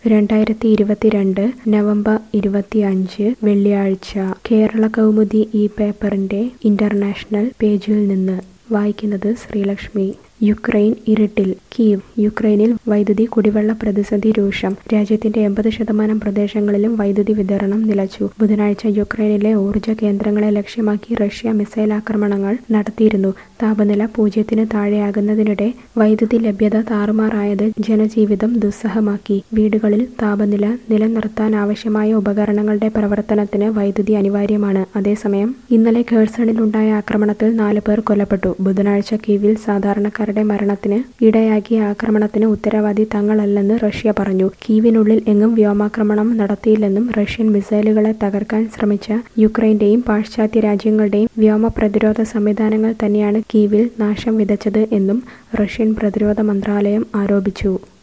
രണ്ടായിരത്തി ഇരുപത്തിരണ്ട് നവംബർ ഇരുപത്തിയഞ്ച് വെള്ളിയാഴ്ച കേരള കൗമുദി ഈ പേപ്പറിന്റെ ഇന്റർനാഷണൽ പേജിൽ നിന്ന് വായിക്കുന്നത് ശ്രീലക്ഷ്മി യുക്രൈൻ ഇരുട്ടിൽ കീവ് യുക്രൈനിൽ വൈദ്യുതി കുടിവെള്ള പ്രതിസന്ധി രൂക്ഷം രാജ്യത്തിന്റെ എൺപത് ശതമാനം പ്രദേശങ്ങളിലും വൈദ്യുതി വിതരണം നിലച്ചു ബുധനാഴ്ച യുക്രൈനിലെ ഊർജ്ജ കേന്ദ്രങ്ങളെ ലക്ഷ്യമാക്കി റഷ്യ മിസൈൽ ആക്രമണങ്ങൾ നടത്തിയിരുന്നു താപനില പൂജ്യത്തിന് താഴെയാകുന്നതിനിടെ വൈദ്യുതി ലഭ്യത താറുമാറായത് ജനജീവിതം ദുസ്സഹമാക്കി വീടുകളിൽ താപനില നിലനിർത്താൻ ആവശ്യമായ ഉപകരണങ്ങളുടെ പ്രവർത്തനത്തിന് വൈദ്യുതി അനിവാര്യമാണ് അതേസമയം ഇന്നലെ ഖേഴ്സണിലുണ്ടായ ആക്രമണത്തിൽ നാല് പേർ കൊല്ലപ്പെട്ടു ബുധനാഴ്ച കീവിൽ സാധാരണക്കാരുടെ മരണത്തിന് ഇടയാക്കിയ ആക്രമണത്തിന് ഉത്തരവാദി തങ്ങളല്ലെന്ന് റഷ്യ പറഞ്ഞു കീവിനുള്ളിൽ എങ്ങും വ്യോമാക്രമണം നടത്തിയില്ലെന്നും റഷ്യൻ മിസൈലുകളെ തകർക്കാൻ ശ്രമിച്ച യുക്രൈന്റെയും പാശ്ചാത്യ രാജ്യങ്ങളുടെയും വ്യോമ പ്രതിരോധ സംവിധാനങ്ങൾ തന്നെയാണ് കീവിൽ നാശം വിതച്ചത് എന്നും റഷ്യൻ പ്രതിരോധ മന്ത്രാലയം ആരോപിച്ചു